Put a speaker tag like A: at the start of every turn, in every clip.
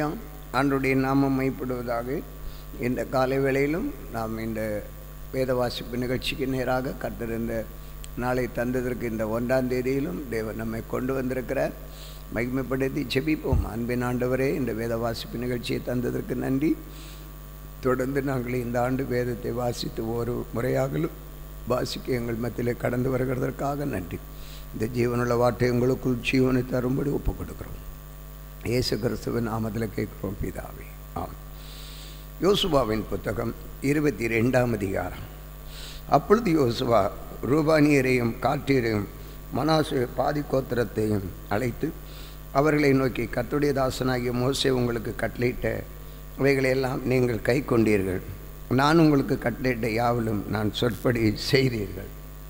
A: அல்லேலூயா ஆண்டுடைய நாமம் மைப்படுவதாக இந்த காலை வேளையிலும் நாம் இந்த வேத வாசிப்பு நிகழ்ச்சிக்கு நேராக கர்த்தர் இந்த நாளை தந்ததற்கு இந்த ஒன்றாம் தேதியிலும் தேவன் நம்மை கொண்டு வந்திருக்கிறார் மகிமைப்படுத்தி ஜெபிப்போம் அன்பின் ஆண்டவரே இந்த வேத வாசிப்பு நிகழ்ச்சியை தந்ததற்கு நன்றி தொடர்ந்து நாங்கள் இந்த ஆண்டு வேதத்தை வாசித்து ஒரு முறையாகலும் வாசிக்க எங்கள் மத்தியிலே கடந்து வருகிறதற்காக நன்றி இந்த ஜீவனுள்ள வார்த்தை உங்களுக்குள் ஜீவனை தரும்படி ஒப்புக் கொடுக்கிறோம் இயேசு கிறிஸ்துவின் நாமத்தில் கேட்கிறோம் பிதாவே ஆம் யோசுவாவின் புத்தகம் இருபத்தி ரெண்டாம் அதிகாரம் அப்பொழுது யோசுவா ரூபானியரையும் காற்றீரையும் மனாசு பாதி கோத்திரத்தையும் அழைத்து அவர்களை நோக்கி கத்துடைய தாசனாகிய மோசே உங்களுக்கு கட்டளையிட்ட இவைகளையெல்லாம் நீங்கள் கை கொண்டீர்கள் நான் உங்களுக்கு கட்டளையிட்ட யாவிலும் நான் சொற்படி செய்தீர்கள்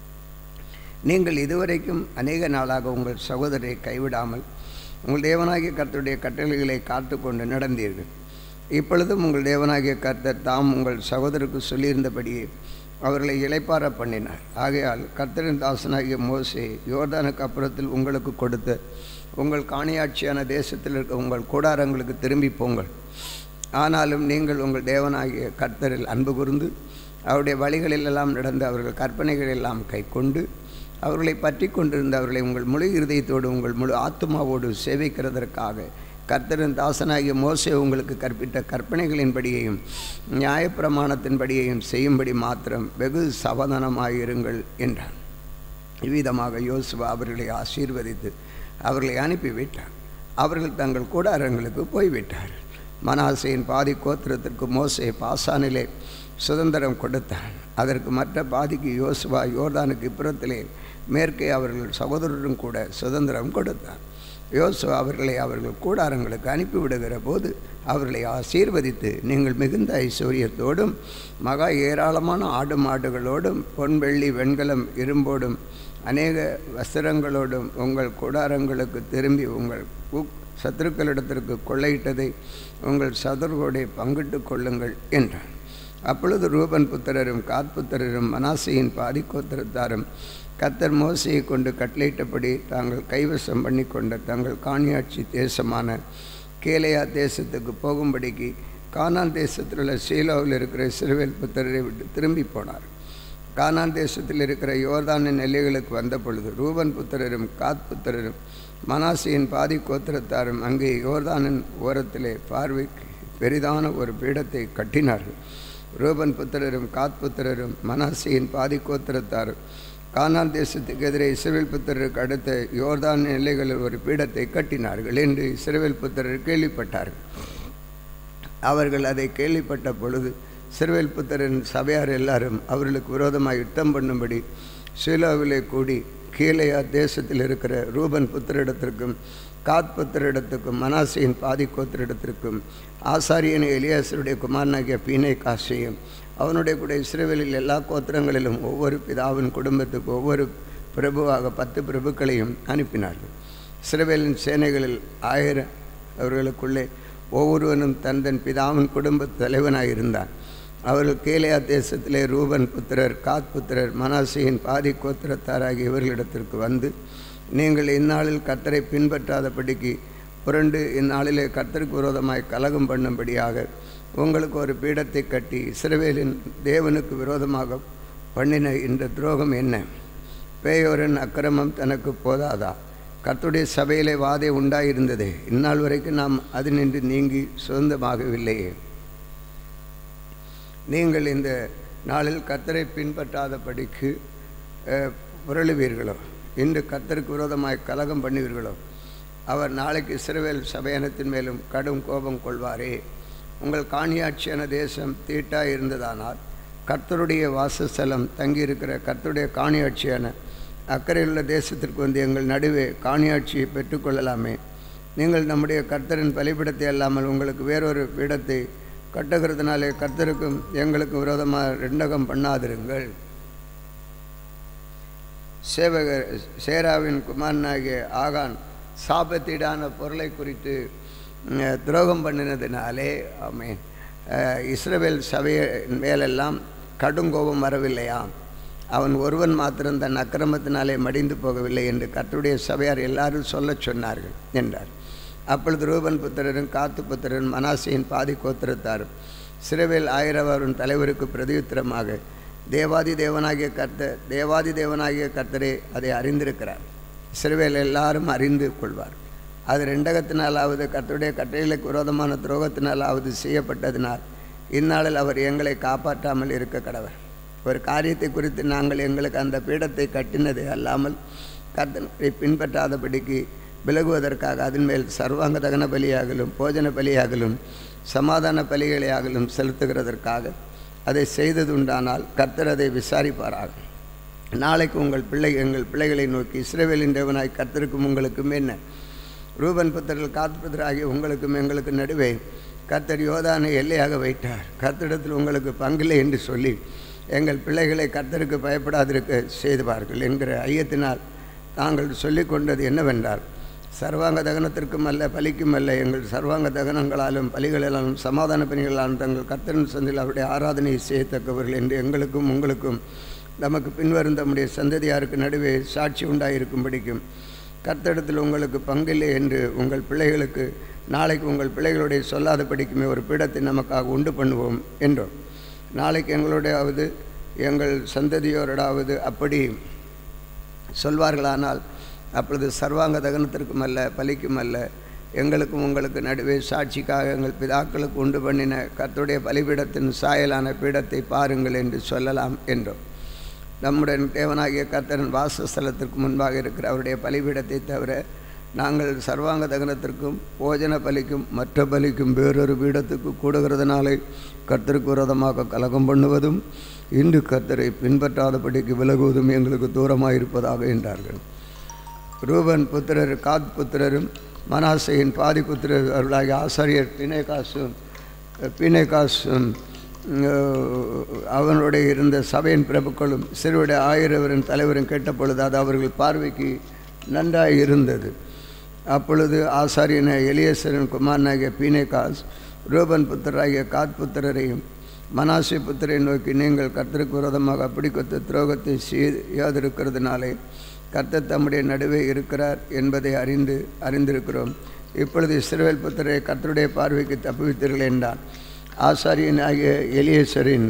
A: நீங்கள் இதுவரைக்கும் அநேக நாளாக உங்கள் சகோதரரை கைவிடாமல் உங்கள் தேவனாகிய கர்த்தருடைய கட்டளைகளை காத்து கொண்டு நடந்தீர்கள் இப்பொழுதும் உங்கள் தேவனாகிய கர்த்தர் தாம் உங்கள் சகோதரருக்கு சொல்லியிருந்தபடியே அவர்களை இளைப்பார பண்ணினார் ஆகையால் கர்த்தரின் தாசனாகிய மோசே யோர்தானுக்கு அப்புறத்தில் உங்களுக்கு கொடுத்த உங்கள் காணியாட்சியான தேசத்தில் இருக்க உங்கள் கூடாரங்களுக்கு திரும்பி போங்கள் ஆனாலும் நீங்கள் உங்கள் தேவனாகிய கர்த்தரில் அன்பு கூர்ந்து அவருடைய வழிகளிலெல்லாம் நடந்து அவர்கள் கற்பனைகளெல்லாம் கை கொண்டு அவர்களை பற்றி கொண்டிருந்த அவர்களை உங்கள் முழு இருதயத்தோடு உங்கள் முழு ஆத்மாவோடு சேவிக்கிறதற்காக கர்த்தரின் தாசனாகிய மோசே உங்களுக்கு கற்பித்த கற்பனைகளின்படியையும் நியாயப்பிரமாணத்தின்படியையும் செய்யும்படி மாத்திரம் வெகு சமாதானமாயிருங்கள் என்றான் இவ்விதமாக யோசுவா அவர்களை ஆசீர்வதித்து அவர்களை அனுப்பிவிட்டார் அவர்கள் தங்கள் கூடாரங்களுக்கு போய்விட்டார்கள் மனாசையின் பாதி கோத்திரத்திற்கு மோசே பாசானிலே சுதந்திரம் கொடுத்தான் அதற்கு மற்ற பாதிக்கு யோசுவா யோர்தானுக்கு இப்புறத்திலே மேற்கே அவர்கள் சகோதரரும் கூட சுதந்திரம் கொடுத்தார் யோசுவா அவர்களை அவர்கள் கூடாரங்களுக்கு அனுப்பிவிடுகிற போது அவர்களை ஆசீர்வதித்து நீங்கள் மிகுந்த ஐஸ்வர்யத்தோடும் மகா ஏராளமான ஆடு மாடுகளோடும் பொன் வெள்ளி வெண்கலம் இரும்போடும் அநேக வஸ்திரங்களோடும் உங்கள் கூடாரங்களுக்கு திரும்பி உங்கள் சத்துருக்களிடத்திற்கு கொள்ளையிட்டதை உங்கள் சதுர்கோடை பங்கிட்டு கொள்ளுங்கள் என்றான் அப்பொழுது ரூபன் புத்திரரும் காத்புத்திரரும் மனாசையின் பாதிக்கோத்திரத்தாரும் கத்தர் மோசையை கொண்டு கட்டளையிட்டபடி தாங்கள் கைவசம் பண்ணி கொண்ட தங்கள் காணியாட்சி தேசமான கேலையா தேசத்துக்கு போகும்படிக்கு கானான் தேசத்தில் உள்ள சீலோவில் இருக்கிற சிறுவேல் புத்திரரை விட்டு திரும்பி போனார் கானான் தேசத்தில் இருக்கிற யோர்தானின் எல்லைகளுக்கு வந்த பொழுது ரூபன் புத்திரரும் காத் புத்திரரும் மனாசியின் பாதி கோத்திரத்தாரும் அங்கே யோர்தானின் ஓரத்திலே பார்வைக்கு பெரிதான ஒரு பீடத்தை கட்டினார்கள் ரூபன் புத்திரரும் காத் புத்திரரும் மனாசியின் பாதி கோத்திரத்தாரும் கானான் தேசத்துக்கு எதிரே இஸ்ரேல் புத்திரருக்கு அடுத்த யோர்தான் எல்லைகளில் ஒரு பீடத்தை கட்டினார்கள் என்று இஸ்ரேல் புத்திரர் கேள்விப்பட்டார்கள் அவர்கள் அதை கேள்விப்பட்ட பொழுது சிறுவேல் புத்திரன் சபையார் எல்லாரும் அவர்களுக்கு விரோதமாக யுத்தம் பண்ணும்படி சீலோவிலே கூடி கீழையா தேசத்தில் இருக்கிற ரூபன் புத்திரிடத்திற்கும் காத் புத்திரிடத்துக்கும் மனாசியின் பாதி கோத்திரிடத்திற்கும் ஆசாரியன் எலியாசருடைய குமாரனாகிய பீனை காசையும் அவனுடைய கூட இஸ்ரேவேலில் எல்லா கோத்திரங்களிலும் ஒவ்வொரு பிதாவின் குடும்பத்துக்கு ஒவ்வொரு பிரபுவாக பத்து பிரபுக்களையும் அனுப்பினார்கள் இஸ்ரேவேலின் சேனைகளில் ஆயிரம் அவர்களுக்குள்ளே ஒவ்வொருவனும் தன் தன் பிதாவின் குடும்ப தலைவனாக இருந்தான் அவர்கள் கேலையா தேசத்திலே ரூபன் புத்திரர் காத் புத்திரர் மனாசியின் பாதி கோத்திரத்தாராகிய இவர்களிடத்திற்கு வந்து நீங்கள் இந்நாளில் கத்தரை பின்பற்றாதபடிக்கு புரண்டு இந்நாளிலே கத்தருக்கு விரோதமாய் கலகம் பண்ணும்படியாக உங்களுக்கு ஒரு பீடத்தை கட்டி இஸ்ரவேலின் தேவனுக்கு விரோதமாக பண்ணின இந்த துரோகம் என்ன பேயோரின் அக்கிரமம் தனக்கு போதாதா கர்த்துடைய சபையிலே வாதை உண்டாயிருந்ததே இந்நாள் வரைக்கும் நாம் அது நின்று நீங்கி சுதந்திரமாகவில்லையே நீங்கள் இந்த நாளில் கத்தரை பின்பற்றாதபடிக்கு புரளுவீர்களோ இன்று கத்தருக்கு விரோதமாய் கலகம் பண்ணுவீர்களோ அவர் நாளைக்கு இஸ்ரவேல் சபையனத்தின் மேலும் கடும் கோபம் கொள்வாரே உங்கள் காணியாட்சியான தேசம் தீட்டாக இருந்ததானால் கர்த்தருடைய வாசஸ்தலம் தங்கியிருக்கிற கர்த்தருடைய காணியாட்சியான அக்கறையுள்ள தேசத்திற்கு வந்து எங்கள் நடுவே காணியாட்சியை பெற்றுக்கொள்ளலாமே நீங்கள் நம்முடைய கர்த்தரின் பலிபிடத்தை அல்லாமல் உங்களுக்கு வேறொரு பீடத்தை கட்டுகிறதுனாலே கர்த்தருக்கும் எங்களுக்கும் விரோதமாக ரெண்டகம் பண்ணாதிருங்கள் சேவகர் சேராவின் குமாரனாகிய ஆகான் சாபத்தீடான பொருளை குறித்து துரோகம் பண்ணினதினாலே ஆமே இஸ்ரவேல் சபையின் மேலெல்லாம் கடுங்கோபம் வரவில்லையா அவன் ஒருவன் மாத்திரம் தன் அக்கிரமத்தினாலே மடிந்து போகவில்லை என்று கர்த்தருடைய சபையார் எல்லாரும் சொல்லச் சொன்னார்கள் என்றார் அப்பொழுது ரூபன் புத்திரரும் காத்து புத்திரரும் மனாசையின் பாதி கோத்திரத்தாரும் சிறுவேல் ஆயிரவரின் தலைவருக்கு பிரதியுத்தரமாக தேவாதி தேவனாகிய கர்த்தர் தேவாதி தேவனாகிய கர்த்தரே அதை அறிந்திருக்கிறார் சிறுவேல் எல்லாரும் அறிந்து கொள்வார் அது ரெண்டகத்தினாலாவது கர்த்தருடைய கட்டளைகளுக்கு விரோதமான துரோகத்தினாலாவது செய்யப்பட்டதினால் இந்நாளில் அவர் எங்களை காப்பாற்றாமல் இருக்க கடவர் ஒரு காரியத்தை குறித்து நாங்கள் எங்களுக்கு அந்த பீடத்தை கட்டினது அல்லாமல் கர்த்தனை பின்பற்றாதபடிக்கு விலகுவதற்காக அதன் மேல் சர்வாங்க தகன பலியாகலும் போஜன பலியாகலும் சமாதான பலிகளையாகலும் செலுத்துகிறதற்காக அதை செய்ததுண்டானால் கர்த்தர் அதை விசாரிப்பாராக நாளைக்கு உங்கள் பிள்ளை எங்கள் பிள்ளைகளை நோக்கி இஸ்ரவேலின் தேவனாய் கர்த்தருக்கும் உங்களுக்கும் என்ன ரூபன் புத்தர்கள் காத்புத்தராகிய உங்களுக்கும் எங்களுக்கு நடுவே கர்த்தர் யோதானை எல்லையாக வைத்தார் கர்த்தரிடத்தில் உங்களுக்கு பங்கில்லை என்று சொல்லி எங்கள் பிள்ளைகளை கர்த்தருக்கு பயப்படாதிருக்க செய்துவார்கள் என்கிற ஐயத்தினால் தாங்கள் சொல்லிக் கொண்டது என்னவென்றால் சர்வாங்க தகனத்திற்கும் அல்ல பலிக்கும் அல்ல எங்கள் சர்வாங்க தகனங்களாலும் பலிகளிலாலும் சமாதான பணிகளாலும் தங்கள் கர்த்தரின் சந்தில் அவருடைய ஆராதனையை செய்யத்தக்கவர்கள் என்று எங்களுக்கும் உங்களுக்கும் நமக்கு பின்வரும் தம்முடைய சந்ததியாருக்கு நடுவே சாட்சி உண்டாயிருக்கும்படிக்கும் கர்த்தரிடத்தில் உங்களுக்கு பங்கில்லை என்று உங்கள் பிள்ளைகளுக்கு நாளைக்கு உங்கள் பிள்ளைகளுடைய சொல்லாதபடிக்குமே ஒரு பீடத்தை நமக்காக உண்டு பண்ணுவோம் என்றோம் நாளைக்கு எங்களுடையாவது எங்கள் சந்ததியோரோடாவது அப்படி சொல்வார்களானால் அப்பொழுது சர்வாங்க தகனத்திற்கும் அல்ல பலிக்கும் அல்ல எங்களுக்கும் உங்களுக்கு நடுவே சாட்சிக்காக எங்கள் பிதாக்களுக்கு உண்டு பண்ணின கர்த்தருடைய பலிபீடத்தின் சாயலான பீடத்தை பாருங்கள் என்று சொல்லலாம் என்றோம் நம்முடைய தேவனாகிய கர்த்தரின் வாசஸ்தலத்திற்கு முன்பாக இருக்கிற அவருடைய பலிபீடத்தை தவிர நாங்கள் சர்வாங்க தகனத்திற்கும் போஜன பலிக்கும் மற்ற பலிக்கும் வேறொரு பீடத்துக்கு கூடுகிறதுனாலே கர்த்தருக்கு விரோதமாக கலகம் பண்ணுவதும் இன்று கர்த்தரை பின்பற்றாதபடிக்கு விலகுவதும் எங்களுக்கு தூரமாக இருப்பதாக என்றார்கள் ரூபன் புத்திரர் காத் புத்திரரும் மனாசையின் பாதி புத்திரர் அவர்களாகிய ஆசாரியர் பிணைகாசும் பிணைகாசும் அவனுடைய இருந்த சபையின் பிரபுக்களும் சிறுவடைய ஆயிரவரின் தலைவரும் கேட்ட பொழுது அது அவர்கள் பார்வைக்கு நன்றாக இருந்தது அப்பொழுது ஆசாரியன எலியேசரின் குமாரனாகிய பீனேகாஸ் ரூபன் புத்திராகிய காத் புத்திரரையும் மனாசி புத்திரை நோக்கி நீங்கள் கர்த்தருக்கு விரோதமாக அப்படி கொத்த துரோகத்தை செய்யாதிருக்கிறதுனாலே கர்த்தர் தம்முடைய நடுவே இருக்கிறார் என்பதை அறிந்து அறிந்திருக்கிறோம் இப்பொழுது இஸ்ரவேல் புத்திரை கர்த்தருடைய பார்வைக்கு தப்புவித்தீர்கள் என்றான் ஆசாரியன் ஆகிய எலியேசரின்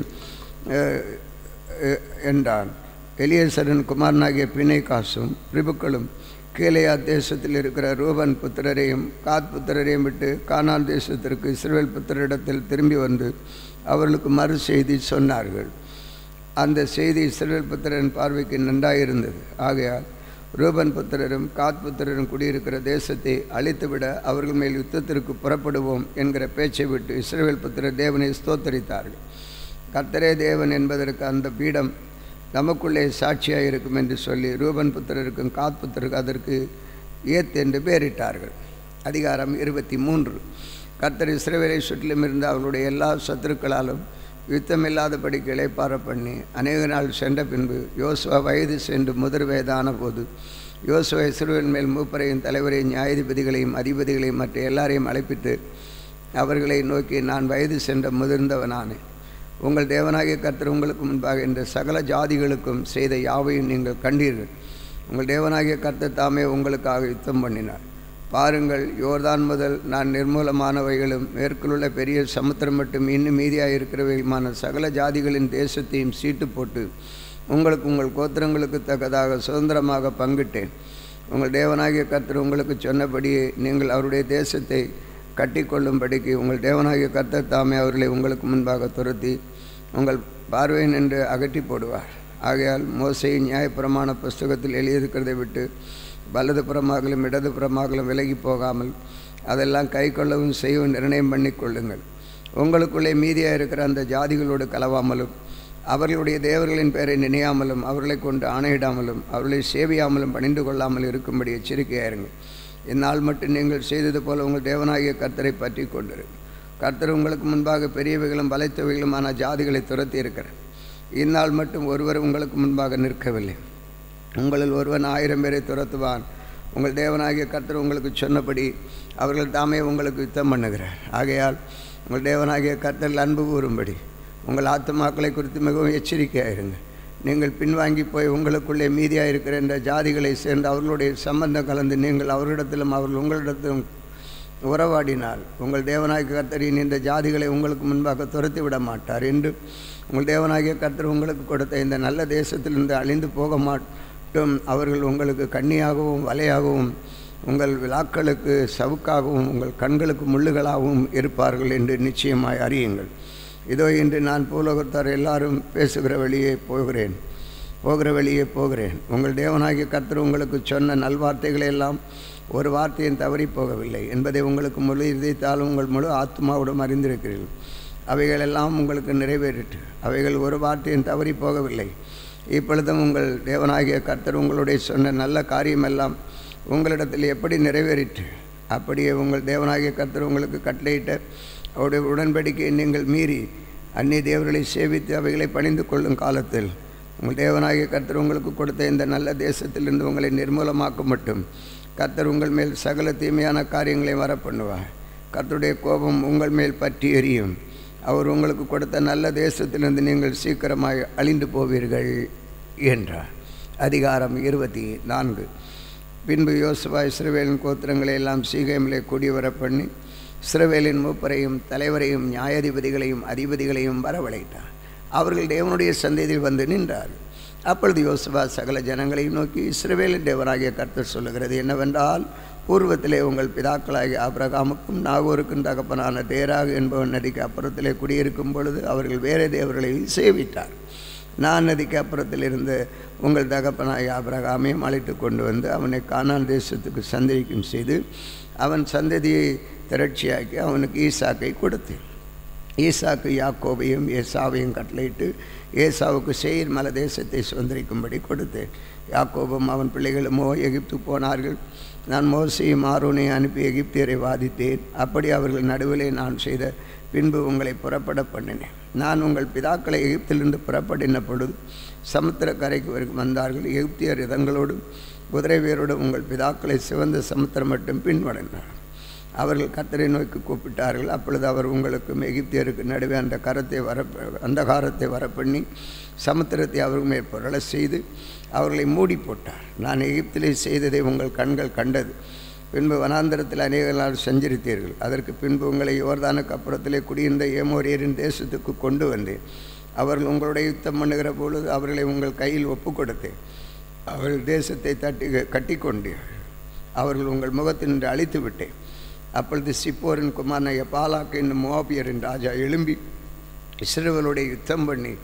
A: என்றான் எலியேசரின் குமாரனாகிய பிணைகாசும் பிரபுக்களும் கீழையா தேசத்தில் இருக்கிற ரூபன் புத்திரரையும் காத் புத்திரரையும் விட்டு கானான் தேசத்திற்கு இஸ்ரேல் புத்திரிடத்தில் திரும்பி வந்து அவர்களுக்கு மறு செய்தி சொன்னார்கள் அந்த செய்தி இஸ்ரேல் புத்திரன் பார்வைக்கு நன்றாயிருந்தது ஆகையால் ரூபன் புத்திரரும் காத் புத்திரரும் குடியிருக்கிற தேசத்தை அழித்துவிட அவர்கள் மேல் யுத்தத்திற்கு புறப்படுவோம் என்கிற பேச்சை விட்டு இஸ்ரேல் புத்திரர் தேவனை ஸ்தோத்தரித்தார்கள் கர்த்தரே தேவன் என்பதற்கு அந்த பீடம் நமக்குள்ளே சாட்சியாக இருக்கும் என்று சொல்லி ரூபன் புத்திரருக்கும் காத் புத்திரருக்கு அதற்கு ஏத் என்று பெயரிட்டார்கள் அதிகாரம் இருபத்தி மூன்று கர்த்தர் இஸ்ரேவேலை சுற்றிலும் இருந்த அவர்களுடைய எல்லா சத்துருக்களாலும் யுத்தமில்லாதபடி இளைப்பார பண்ணி அநேக நாள் சென்ற பின்பு யோசுவா வயது சென்று முதிர் வயதான போது யோசுவா இஸ்ரேல் மேல் மூப்பரையும் தலைவரையும் நியாயாதிபதிகளையும் அதிபதிகளையும் மற்ற எல்லாரையும் அழைப்பித்து அவர்களை நோக்கி நான் வயது சென்ற முதிர்ந்தவனானேன் உங்கள் தேவனாகிய கர்த்தர் உங்களுக்கு முன்பாக இந்த சகல ஜாதிகளுக்கும் செய்த யாவையும் நீங்கள் கண்டீர்கள் உங்கள் தேவனாகிய கர்த்தர் தாமே உங்களுக்காக யுத்தம் பண்ணினார் பாருங்கள் யோர்தான் முதல் நான் நிர்மூலமானவைகளும் மேற்குள்ள பெரிய சமுத்திரம் மட்டும் இன்னும் மீதியாக இருக்கிறவைகளுமான சகல ஜாதிகளின் தேசத்தையும் சீட்டு போட்டு உங்களுக்கு உங்கள் கோத்திரங்களுக்கு தக்கதாக சுதந்திரமாக பங்கிட்டேன் உங்கள் தேவனாகிய கர்த்தர் உங்களுக்கு சொன்னபடியே நீங்கள் அவருடைய தேசத்தை கட்டிக்கொள்ளும்படிக்கு உங்கள் தேவனாகிய கர்த்தர் தாமே அவர்களை உங்களுக்கு முன்பாக துரத்தி உங்கள் பார்வை நின்று அகற்றி போடுவார் ஆகையால் மோசையின் நியாயப்பிரமாண புஸ்தகத்தில் எழுதியிருக்கிறதை விட்டு வலது புறமாகலும் இடது புறமாகலும் விலகி போகாமல் அதெல்லாம் கை கொள்ளவும் செய்யவும் நிர்ணயம் பண்ணி கொள்ளுங்கள் உங்களுக்குள்ளே மீதியாக இருக்கிற அந்த ஜாதிகளோடு கலவாமலும் அவர்களுடைய தேவர்களின் பெயரை நினையாமலும் அவர்களை கொண்டு ஆணையிடாமலும் அவர்களை சேவியாமலும் பணிந்து கொள்ளாமல் இருக்கும்படி எச்சரிக்கையாயிருங்கள் இந்நாள் மட்டும் நீங்கள் செய்தது போல உங்கள் தேவனாகிய கர்த்தரை பற்றி கொண்டிரு கர்த்தர் உங்களுக்கு முன்பாக பெரியவைகளும் வலைத்தவைகளுமான ஜாதிகளை துரத்தி இருக்கிறார் இந்நாள் மட்டும் ஒருவர் உங்களுக்கு முன்பாக நிற்கவில்லை உங்களில் ஒருவன் ஆயிரம் பேரை துரத்துவான் உங்கள் தேவனாகிய கர்த்தர் உங்களுக்கு சொன்னபடி அவர்கள் தாமே உங்களுக்கு யுத்தம் பண்ணுகிறார் ஆகையால் உங்கள் தேவனாகிய கர்த்தரில் அன்பு கூறும்படி உங்கள் ஆத்மாக்களை குறித்து மிகவும் எச்சரிக்கையாக இருங்க நீங்கள் பின்வாங்கி போய் உங்களுக்குள்ளே மீதியாக இருக்கிற இந்த ஜாதிகளை சேர்ந்து அவர்களுடைய சம்பந்தம் கலந்து நீங்கள் அவர்களிடத்திலும் அவர்கள் உங்களிடத்திலும் உறவாடினால் உங்கள் தேவனாகிய கர்த்தரின் இந்த ஜாதிகளை உங்களுக்கு முன்பாக துரத்தி விட மாட்டார் என்று உங்கள் தேவனாகிய கர்த்தர் உங்களுக்கு கொடுத்த இந்த நல்ல தேசத்திலிருந்து அழிந்து போக மாட்டும் அவர்கள் உங்களுக்கு கண்ணியாகவும் வலையாகவும் உங்கள் விழாக்களுக்கு சவுக்காகவும் உங்கள் கண்களுக்கு முள்ளுகளாகவும் இருப்பார்கள் என்று நிச்சயமாய் அறியுங்கள் இதோ இன்று நான் பூலோகத்தார் எல்லாரும் பேசுகிற வழியே போகிறேன் போகிற வழியே போகிறேன் உங்கள் தேவனாகிய கர்த்தர் உங்களுக்கு சொன்ன நல்வார்த்தைகளை எல்லாம் ஒரு வார்த்தையும் தவறி போகவில்லை என்பதை உங்களுக்கு முழு இதயத்தாலும் உங்கள் முழு ஆத்மாவுடன் அறிந்திருக்கிறீர்கள் அவைகளெல்லாம் உங்களுக்கு நிறைவேறிற்று அவைகள் ஒரு வார்த்தையும் தவறி போகவில்லை இப்பொழுதும் உங்கள் தேவனாகிய கர்த்தர் உங்களுடைய சொன்ன நல்ல காரியமெல்லாம் உங்களிடத்தில் எப்படி நிறைவேறிற்று அப்படியே உங்கள் தேவனாகிய கர்த்தர் உங்களுக்கு கட்டளையிட்ட அவருடைய உடன்படிக்கையை நீங்கள் மீறி அந்நிய தேவர்களை சேவித்து அவைகளை பணிந்து கொள்ளும் காலத்தில் உங்கள் தேவனாகிய கர்த்தர் உங்களுக்கு கொடுத்த இந்த நல்ல தேசத்திலிருந்து உங்களை நிர்மூலமாக்க மட்டும் கர்த்தர் உங்கள் மேல் சகல தீமையான காரியங்களை வர பண்ணுவார் கர்த்தருடைய கோபம் உங்கள் மேல் பற்றி எரியும் அவர் உங்களுக்கு கொடுத்த நல்ல தேசத்திலிருந்து நீங்கள் சீக்கிரமாய் அழிந்து போவீர்கள் என்றார் அதிகாரம் இருபத்தி நான்கு பின்பு யோசுவா இஸ்ரவேலின் கோத்திரங்களை எல்லாம் சீகேமிலே கூடி வர பண்ணி இஸ்ரவேலின் மூப்பரையும் தலைவரையும் நியாயாதிபதிகளையும் அதிபதிகளையும் வரவழைத்தார் அவர்கள் தேவனுடைய சந்ததியில் வந்து நின்றார்கள் அப்பொழுது யோசுவா சகல ஜனங்களையும் நோக்கி இஸ்ரவேலின் தேவனாகிய கர்த்தர் சொல்லுகிறது என்னவென்றால் பூர்வத்திலே உங்கள் பிதாக்களாகிய ஆபிரகாமுக்கும் நாகூருக்கும் தகப்பனான தேராக என்பவன் நதிக்கு அப்புறத்திலே குடியிருக்கும் பொழுது அவர்கள் வேறு தேவர்களை சேவித்தார் நான் நதிக்கு அப்புறத்தில் இருந்து உங்கள் தகப்பனாய் ஆபிரகாமையும் அழைத்து கொண்டு வந்து அவனை கானான் தேசத்துக்கு சந்ததிக்கும் செய்து அவன் சந்ததியை திரட்சியாக்கி அவனுக்கு ஈசாக்கை கொடுத்தேன் ஈசாக்கு யாக்கோபையும் ஏசாவையும் கட்டளையிட்டு ஏசாவுக்கு செயிர் மல தேசத்தை சுதந்திரிக்கும்படி கொடுத்தேன் யாக்கோபும் அவன் பிள்ளைகளுமோ எகிப்து போனார்கள் நான் மோசையும் ஆரோனையும் அனுப்பி எகிப்தியரை வாதித்தேன் அப்படி அவர்கள் நடுவிலே நான் செய்த பின்பு உங்களை புறப்பட பண்ணினேன் நான் உங்கள் பிதாக்களை எகிப்திலிருந்து புறப்படின பொழுது சமுத்திர கரைக்கு வரைக்கும் வந்தார்கள் எகிப்தியர் இதங்களோடும் குதிரை வீரோடும் உங்கள் பிதாக்களை சிவந்த சமுத்திரம் மட்டும் பின்வடைந்தார் அவர்கள் கத்தரை நோக்கி கூப்பிட்டார்கள் அப்பொழுது அவர் உங்களுக்கும் எகிப்தியருக்கு நடுவே அந்த கரத்தை வர அந்த காரத்தை வரப்பண்ணி சமுத்திரத்தை அவர்கள் மேல் புரள செய்து அவர்களை மூடி போட்டார் நான் எகிப்திலே செய்ததை உங்கள் கண்கள் கண்டது பின்பு வனாந்தரத்தில் அநேக நாள் சஞ்சரித்தீர்கள் அதற்கு பின்பு உங்களை யோர்தானுக்கு அப்புறத்திலே குடியிருந்த ஏமோரியரின் தேசத்துக்கு கொண்டு வந்தேன் அவர்கள் உங்களுடைய யுத்தம் பண்ணுகிற பொழுது அவர்களை உங்கள் கையில் ஒப்பு கொடுத்தேன் அவர்கள் தேசத்தை தட்டி கட்டி கொண்டீர்கள் அவர்கள் உங்கள் முகத்தினின்று அழித்து விட்டேன் அப்பொழுது சிப்போரின் குமாரனைய பாலாக்கு என்னும் மோபியரின் ராஜா எழும்பி இஸ்ரேவலுடைய யுத்தம் பண்ணி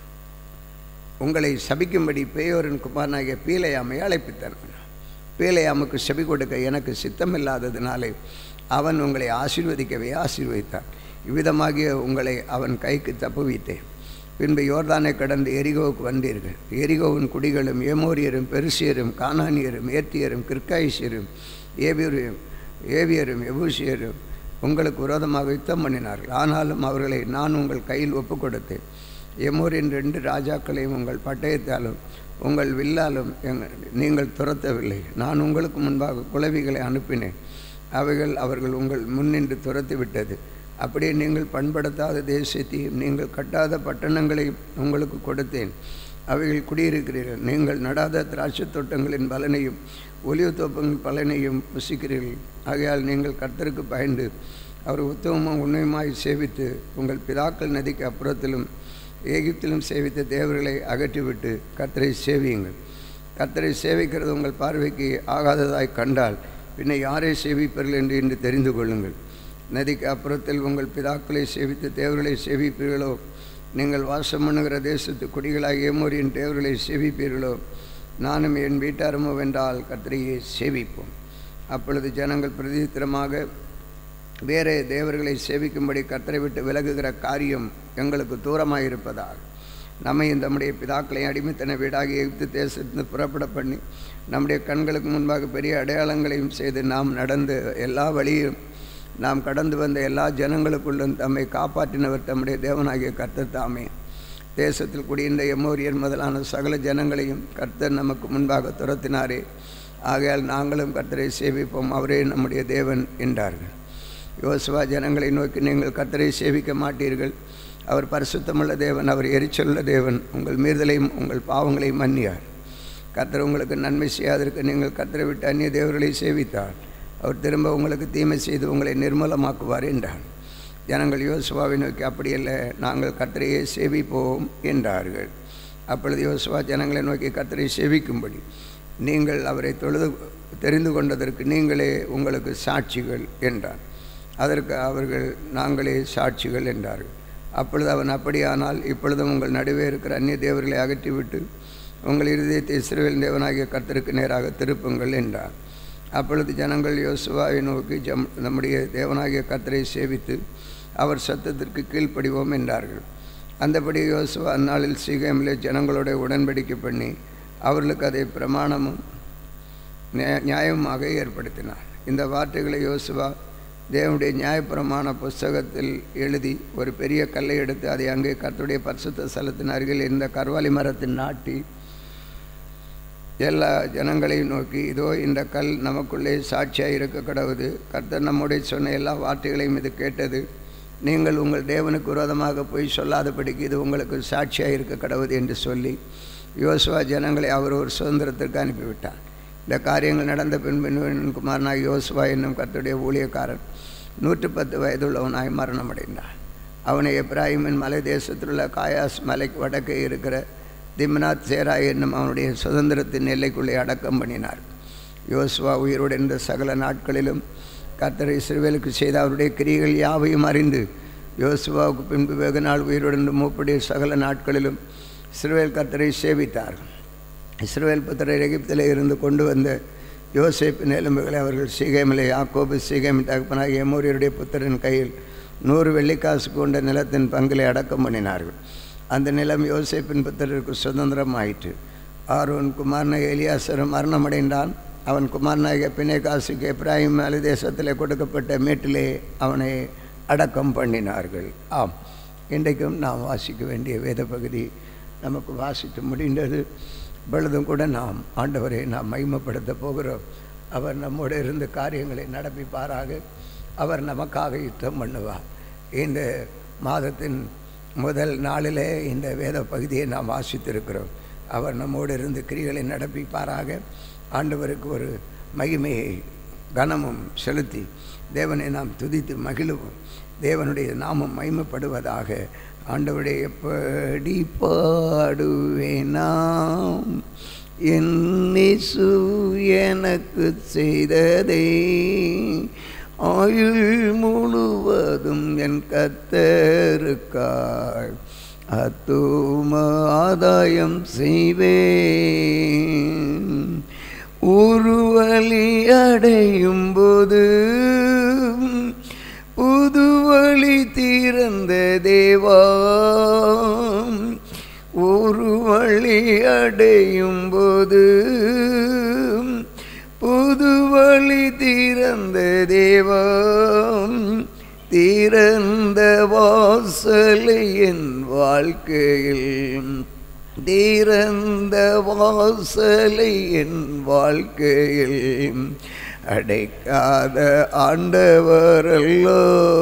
A: உங்களை சபிக்கும்படி பேயோரின் குமாரனாகிய பீலையாமை அழைப்பித்தன பீலையாமுக்கு செவி கொடுக்க எனக்கு சித்தமில்லாததினாலே அவன் உங்களை ஆசீர்வதிக்கவே ஆசீர்வதித்தான் இவ்விதமாகிய உங்களை அவன் கைக்கு தப்புவித்தேன் பின்பு யோர்தானை கடந்து எரிகோவுக்கு வந்தீர்கள் எரிகோவின் குடிகளும் ஏமோரியரும் பெருசியரும் கானானியரும் ஏத்தியரும் கிற்காயிசியரும் ஏவியரும் ஏவியரும் எபூசியரும் உங்களுக்கு விரோதமாக யுத்தம் பண்ணினார்கள் ஆனாலும் அவர்களை நான் உங்கள் கையில் ஒப்பு கொடுத்தேன் எமோரின் ரெண்டு ராஜாக்களையும் உங்கள் பட்டயத்தாலும் உங்கள் வில்லாலும் எங்கள் நீங்கள் துரத்தவில்லை நான் உங்களுக்கு முன்பாக குளவிகளை அனுப்பினேன் அவைகள் அவர்கள் உங்கள் முன்னின்று துரத்தி விட்டது அப்படியே நீங்கள் பண்படுத்தாத தேசத்தையும் நீங்கள் கட்டாத பட்டணங்களையும் உங்களுக்கு கொடுத்தேன் அவைகள் குடியிருக்கிறீர்கள் நீங்கள் நடாத திராட்சை தோட்டங்களின் பலனையும் ஒலிவு தோப்பங்களின் பலனையும் புசிக்கிறீர்கள் ஆகையால் நீங்கள் கர்த்தருக்கு பயந்து அவர் உத்தமமும் உண்மையுமாய் சேவித்து உங்கள் பிதாக்கள் நதிக்கு அப்புறத்திலும் ஏகிப்திலும் சேவித்த தேவர்களை அகற்றிவிட்டு கர்த்தரை சேவியுங்கள் கர்த்தரை சேவிக்கிறது உங்கள் பார்வைக்கு ஆகாததாய் கண்டால் பின்ன யாரை சேவிப்பீர்கள் என்று இன்று தெரிந்து கொள்ளுங்கள் நதிக்கு அப்புறத்தில் உங்கள் பிதாக்களை சேவித்த தேவர்களை சேவிப்பீர்களோ நீங்கள் வாசம் பண்ணுகிற தேசத்து குடிகளாகிய ஏமோரியின் தேவர்களை சேவிப்பீர்களோ நானும் என் வீட்டாரமோ வென்றால் கர்த்தரையை சேவிப்போம் அப்பொழுது ஜனங்கள் பிரதித்திரமாக வேறே தேவர்களை சேவிக்கும்படி கர்த்தரை விட்டு விலகுகிற காரியம் எங்களுக்கு தூரமாக இருப்பதாக நம்மை நம்முடைய பிதாக்களை அடிமைத்தன வீடாகி எகிப்து தேசத்திலிருந்து புறப்பட பண்ணி நம்முடைய கண்களுக்கு முன்பாக பெரிய அடையாளங்களையும் செய்து நாம் நடந்து எல்லா வழியும் நாம் கடந்து வந்த எல்லா ஜனங்களுக்குள்ளும் தம்மை காப்பாற்றினவர் தம்முடைய தேவனாகிய கர்த்தர் தாமே தேசத்தில் குடியிருந்த எம்மோரியர் முதலான சகல ஜனங்களையும் கர்த்தர் நமக்கு முன்பாக துரத்தினாரே ஆகையால் நாங்களும் கர்த்தரை சேவிப்போம் அவரே நம்முடைய தேவன் என்றார்கள் யோசுவா ஜனங்களை நோக்கி நீங்கள் கர்த்தரை சேவிக்க மாட்டீர்கள் அவர் பரிசுத்தமுள்ள தேவன் அவர் எரிச்சலுள்ள தேவன் உங்கள் மீறுதலையும் உங்கள் பாவங்களையும் மன்னியார் கர்த்தர் உங்களுக்கு நன்மை செய்யாதற்கு நீங்கள் கர்த்தரை விட்டு அந்நிய தேவர்களை சேவித்தார் அவர் திரும்ப உங்களுக்கு தீமை செய்து உங்களை நிர்மூலமாக்குவார் என்றார் ஜனங்கள் யோசுவாவை நோக்கி அப்படியல்ல நாங்கள் கர்த்தரையே சேவிப்போம் என்றார்கள் அப்பொழுது யோசுவா ஜனங்களை நோக்கி கர்த்தரை சேவிக்கும்படி நீங்கள் அவரை தொழுது தெரிந்து கொண்டதற்கு நீங்களே உங்களுக்கு சாட்சிகள் என்றார் அதற்கு அவர்கள் நாங்களே சாட்சிகள் என்றார்கள் அப்பொழுது அவன் அப்படியானால் இப்பொழுதும் உங்கள் நடுவே இருக்கிற அந்நிய தேவர்களை அகற்றிவிட்டு உங்கள் இருதயத்தை இஸ்ரவேல் தேவனாகிய கர்த்தருக்கு நேராக திருப்புங்கள் என்றார் அப்பொழுது ஜனங்கள் யோசுவாவை நோக்கி ஜம் நம்முடைய தேவனாகிய கர்த்தரை சேவித்து அவர் சத்தத்திற்கு கீழ்ப்படிவோம் என்றார்கள் அந்தபடி யோசுவா அந்நாளில் சீகமிலே ஜனங்களோட உடன்படிக்கை பண்ணி அவர்களுக்கு அதை பிரமாணமும் நியா- நியாயமாக ஏற்படுத்தினார் இந்த வார்த்தைகளை யோசுவா தேவனுடைய நியாயப்பிரமாண புஸ்தகத்தில் எழுதி ஒரு பெரிய கல்லை எடுத்து அதை அங்கே கர்த்தருடைய பரிசுத்த ஸ்தலத்தின் அருகில் இருந்த கர்வாலி மரத்தில் நாட்டி எல்லா ஜனங்களையும் நோக்கி இதோ இந்த கல் நமக்குள்ளே சாட்சியாக இருக்க கடவுது கர்த்தர் நம்முடைய சொன்ன எல்லா வார்த்தைகளையும் இது கேட்டது நீங்கள் உங்கள் தேவனுக்கு விரோதமாக போய் சொல்லாதபடிக்கு இது உங்களுக்கு சாட்சியாக இருக்க கடவுது என்று சொல்லி யோசுவா ஜனங்களை அவர் ஒரு சுதந்திரத்திற்கு அனுப்பிவிட்டார் இந்த காரியங்கள் நடந்த பின்பு குமாரனாக யோசுவா என்னும் கர்த்தருடைய ஊழியக்காரன் நூற்று பத்து வயதுள்ளவனாய் மரணமடைந்தான் அவனை எப்ராஹிமின் மலை தேசத்திலுள்ள காயாஸ் மலைக்கு வடக்கே இருக்கிற திம்னாத் சேரா என்னும் அவனுடைய சுதந்திரத்தின் எல்லைக்குள்ளே அடக்கம் பண்ணினார் யோசுவா உயிரோடு இருந்த சகல நாட்களிலும் கர்த்தர் இஸ்ரவேலுக்கு செய்த அவருடைய கிரிகள் யாவையும் அறிந்து யோசுவாவுக்கு பின்பு வெகு நாள் உயிரோடு இருந்த மூப்படைய சகல நாட்களிலும் இஸ்ரவேல் கர்த்தரை சேவித்தார் இஸ்ரவேல் புத்திரர் எகிப்திலே இருந்து கொண்டு வந்த யோசேப்பின் எலும்புகளை அவர்கள் சீகேமிலே யாக்கோபு சீகேமின் தகப்பனாகிய எமோரியருடைய புத்திரன் கையில் நூறு வெள்ளிக்காசு கொண்ட நிலத்தின் பங்கிலே அடக்கம் பண்ணினார்கள் அந்த நிலம் யோசேப்பின் புத்திரருக்கு சுதந்திரம் ஆயிற்று ஆரோன் குமாரன எலியாசர் மரணமடைந்தான் அவன் குமாரனாகிய பிணைகாசுக்கு எப்ராஹிம் மலை தேசத்திலே கொடுக்கப்பட்ட மேட்டிலே அவனை அடக்கம் பண்ணினார்கள் ஆம் இன்றைக்கும் நாம் வாசிக்க வேண்டிய வேத பகுதி நமக்கு வாசித்து முடிந்தது இப்பொழுதும் கூட நாம் ஆண்டவரை நாம் மகிமைப்படுத்த போகிறோம் அவர் நம்மோடு இருந்து காரியங்களை நடப்பிப்பாராக அவர் நமக்காக யுத்தம் பண்ணுவார் இந்த மாதத்தின் முதல் நாளிலே இந்த வேத பகுதியை நாம் வாசித்திருக்கிறோம் அவர் நம்மோடு இருந்து கிரிகளை நடப்பிப்பாராக ஆண்டவருக்கு ஒரு மகிமையை கனமும் செலுத்தி தேவனை நாம் துதித்து மகிழுவோம் தேவனுடைய நாமம் மகிமைப்படுவதாக ஆண்டவருடைய எப்படி பாடுவேன் நாம் என்னிசு எனக்கு செய்ததே ஆயுள் முழுவதும் என் கத்தருக்காய் அத்தும ஆதாயம் செய்வேன் உருவலி அடையும் போது புது வழி திறந்த தேவா ஒரு வழி அடையும் போது புது வழி திறந்த தேவா திறந்த வாசலை என் வாழ்க்கையில் திறந்த வாசலை என் வாழ்க்கையில் அடைக்காத ஆண்டவரல்லோ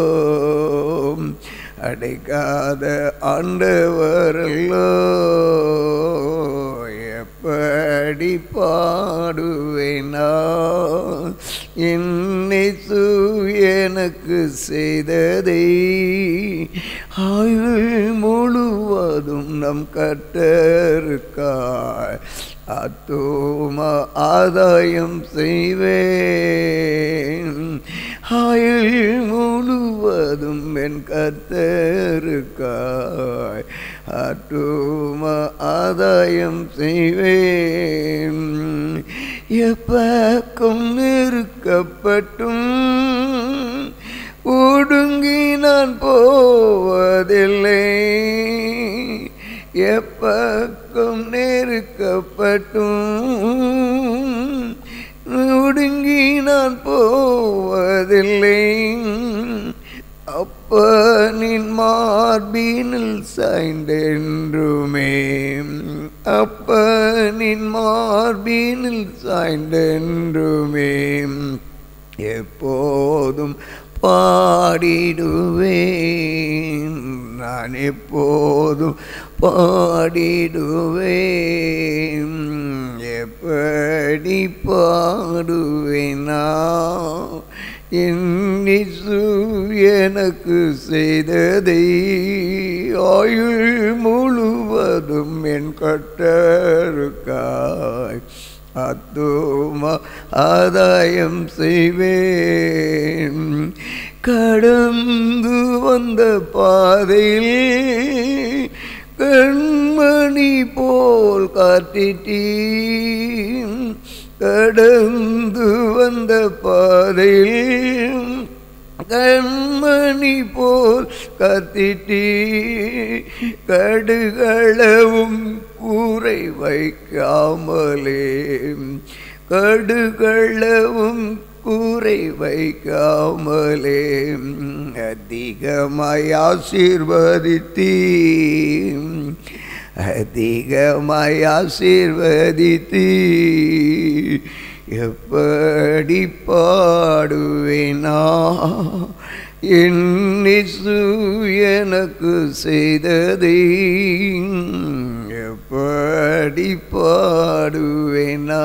A: அடைக்காத ஆண்டவரல்லோ எப்படி பாடுவேனா என்னைசு எனக்கு செய்ததை ஆயுள் முழுவதும் நம் கட்டருக்காய் அத்தோம ஆதாயம் செய்வேன் ஆயுள் முழுவதும் என் கத்தருக்காய் அத்தோம ஆதாயம் செய்வேன் எப்பக்கம் நெருக்கப்பட்டும் ஒடுங்கி நான் போவதில்லை எப்பக்கம் நெருக்கப்பட்டும் ஒடுங்கி நான் போவதில்லை அப்பனின் மார்பினில் சாய்ந்தென்றுமே அப்பனின் மார்பினில் சாய்ந்தென்றுமே எப்போதும் பாடிடுவேன் நான் எப்போதும் பாடிடுவேன் எப்ப எப்படி பாடுவேனா என்னிசு எனக்கு செய்ததை ஆயுள் முழுவதும் என் கட்டருக்காய் அத்துமா ஆதாயம் செய்வேன் கடந்து வந்த பாதையில் கண்மணி போல் காட்டிட்டீன் கடந்து வந்த பாதையில் கண்மணி போல் கத்திட்டி கடுகளவும் கூரை வைக்காமலே கடுகளவும் கூரை வைக்காமலே அதிகமாய் ஆசீர்வதித்தீ அதிகமாய் ஆசீர்வதித்தீ எப்படி பாடுவேனா என்னிசு எனக்கு செய்ததை எப்படி பாடுவேனா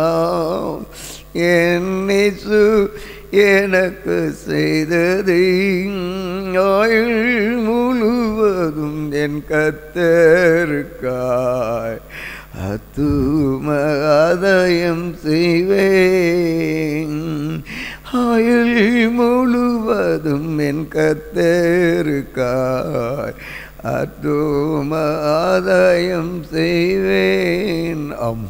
A: என்னிசு எனக்கு செய்ததை ஆயுள் முழுவதும் என் கத்தருக்காய் அத்தும ஆதாயம் செய்வேன் ஆயுள் முழுவதும் என் கத்தருக்காய் அத்தும ஆதாயம் செய்வேன் ஆம்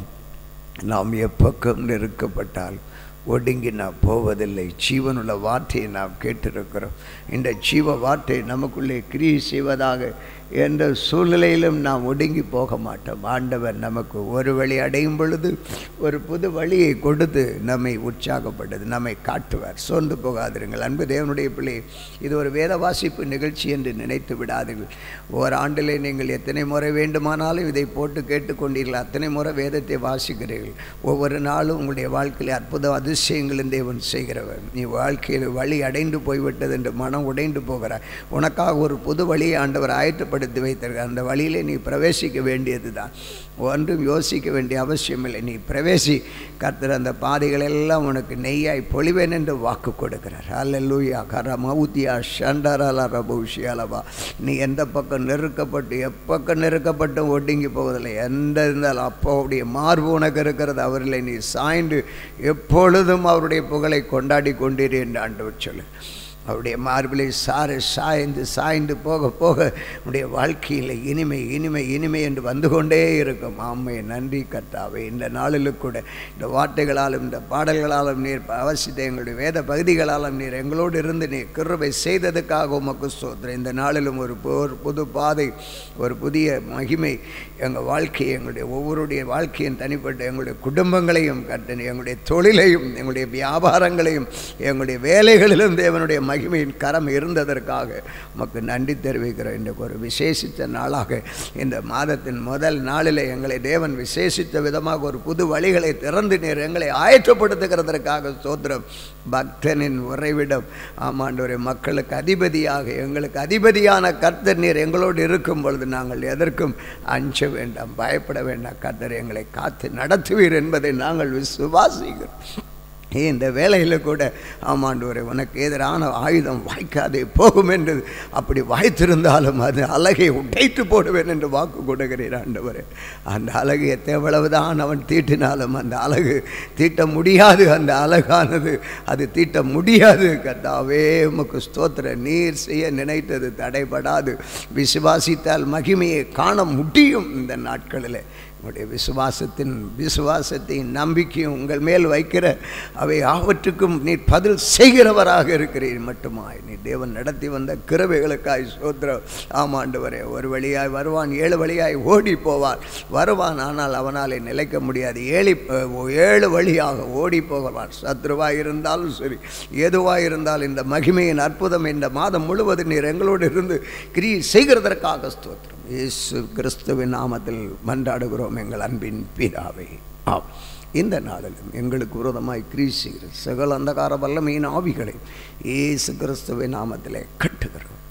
A: நாம் எப்பக்கம் நெருக்கப்பட்டால் ஒடுங்கி நாம் போவதில்லை ஜீவனுள்ள வார்த்தையை நாம் கேட்டிருக்கிறோம் இந்த ஜீவ வார்த்தை நமக்குள்ளே கிரியை செய்வதாக எந்த சூழ்நிலையிலும் நாம் ஒடுங்கி போக மாட்டோம் ஆண்டவர் நமக்கு ஒரு வழி அடையும் பொழுது ஒரு புது வழியை கொடுத்து நம்மை உற்சாகப்படுது நம்மை காட்டுவார் சோர்ந்து போகாதிருங்கள் அன்பு தேவனுடைய பிள்ளை இது ஒரு வேத வாசிப்பு நிகழ்ச்சி என்று நினைத்து விடாதீர்கள் ஓர் ஆண்டிலே நீங்கள் எத்தனை முறை வேண்டுமானாலும் இதை போட்டு கேட்டுக்கொண்டீர்கள் அத்தனை முறை வேதத்தை வாசிக்கிறீர்கள் ஒவ்வொரு நாளும் உங்களுடைய வாழ்க்கையில் அற்புத அதிசயங்களும் தேவன் செய்கிறவர் நீ வாழ்க்கையில் வழி அடைந்து போய்விட்டது என்று மனம் உடைந்து போகிறாய் உனக்காக ஒரு புது வழியை ஆண்டவர் ஆயத்தப்படுத்தி வைத்திருக்க அந்த வழியிலே நீ பிரவேசிக்க வேண்டியது தான் ஒன்றும் யோசிக்க வேண்டிய அவசியமில்லை நீ பிரவேசி கர்த்தர் அந்த பாதைகள் எல்லாம் உனக்கு நெய்யாய் பொழிவேன் என்று வாக்கு கொடுக்கிறார் அல்லூயா கரமௌத்தியா ஷண்டரல ரபுஷியாலவா நீ எந்த பக்கம் நெருக்கப்பட்டு எப்பக்கம் நெருக்கப்பட்டும் ஒடுங்கி போவதில்லை எந்த இருந்தாலும் அப்போவுடைய மார்பு உனக்கு இருக்கிறது அவர்களை நீ சாய்ந்து எப்பொழுதும் அவருடைய புகழை கொண்டாடி கொண்டீர் என்று ஆண்டவர் சொல்லு அவருடைய மார்பிலை சாறு சாய்ந்து சாய்ந்து போக போக உடைய வாழ்க்கையில் இனிமை இனிமை இனிமை என்று வந்து கொண்டே இருக்கும் ஆமை நன்றி கர்த்தாவே இந்த நாளிலும் கூட இந்த வார்த்தைகளாலும் இந்த பாடல்களாலும் நீர் அவசியத்தை எங்களுடைய வேத பகுதிகளாலும் நீர் எங்களோடு இருந்து நீர் கிருபை செய்ததுக்காக உமக்கு சோதனை இந்த நாளிலும் ஒரு பு- ஒரு புது பாதை ஒரு புதிய மகிமை எங்கள் வாழ்க்கையை எங்களுடைய ஒவ்வொருடைய வாழ்க்கையும் தனிப்பட்ட எங்களுடைய குடும்பங்களையும் கட்டணி எங்களுடைய தொழிலையும் எங்களுடைய வியாபாரங்களையும் எங்களுடைய வேலைகளிலும் தேவனுடைய மகிமையின் கரம் இருந்ததற்காக உமக்கு நன்றி தெரிவிக்கிறோம் இன்றைக்கு ஒரு விசேஷித்த நாளாக இந்த மாதத்தின் முதல் நாளில் எங்களை தேவன் விசேஷித்த விதமாக ஒரு புது வழிகளை திறந்து நீர் எங்களை ஆயற்றப்படுத்துகிறதற்காக சோத்திரம் பக்தனின் உறைவிடம் ஆமாண்டவரே மக்களுக்கு அதிபதியாக எங்களுக்கு அதிபதியான கர்த்தர் நீர் எங்களோடு இருக்கும் பொழுது நாங்கள் எதற்கும் அஞ்ச வேண்டாம் பயப்பட வேண்டாம் கர்த்தர் எங்களை காத்து நடத்துவீர் என்பதை நாங்கள் விசுவாசிக்கிறோம் இந்த வேலையில் கூட ஆமாண்டவரே உனக்கு எதிரான ஆயுதம் வாய்க்காதே போகும் என்று அப்படி வாய்த்திருந்தாலும் அது அழகை உடைத்து போடுவேன் என்று வாக்கு கொடுக்கிறீர் ஆண்டவரே அந்த அழகு எவ்வளவுதான் அவன் தீட்டினாலும் அந்த அழகு தீட்ட முடியாது அந்த அழகானது அது தீட்ட முடியாது கர்த்தாவே உமக்கு ஸ்தோத்திர நீர் செய்ய நினைத்தது தடைபடாது விசுவாசித்தால் மகிமையை காண முடியும் இந்த நாட்களில் உங்களுடைய விசுவாசத்தின் விசுவாசத்தையும் நம்பிக்கையும் உங்கள் மேல் வைக்கிற அவை ஆவற்றுக்கும் நீ பதில் செய்கிறவராக இருக்கிறீர் மட்டுமாய் நீ தேவன் நடத்தி வந்த கிருபைகளுக்காய் சோத்திர ஆமாண்டவரே ஒரு வழியாய் வருவான் ஏழு வழியாய் ஓடி போவான் வருவான் ஆனால் அவனாலே நிலைக்க முடியாது ஏழி ஏழு வழியாக ஓடி போகவான் சத்ருவாய் இருந்தாலும் சரி எதுவாக இருந்தாலும் இந்த மகிமையின் அற்புதம் இந்த மாதம் முழுவதும் நீர் எங்களோடு இருந்து கிரியை செய்கிறதற்காக ஸ்தோத்திரம் இயேசு கிறிஸ்துவின் நாமத்தில் மன்றாடுகிறோம் எங்கள் அன்பின் பிதாவே ஆம் இந்த நாளிலும் எங்களுக்கு விரோதமாய் கிரீசுகிற சகல அந்தகார வல்லமையின் ஆவிகளை இயேசு கிறிஸ்துவின் நாமத்திலே கட்டுகிறோம்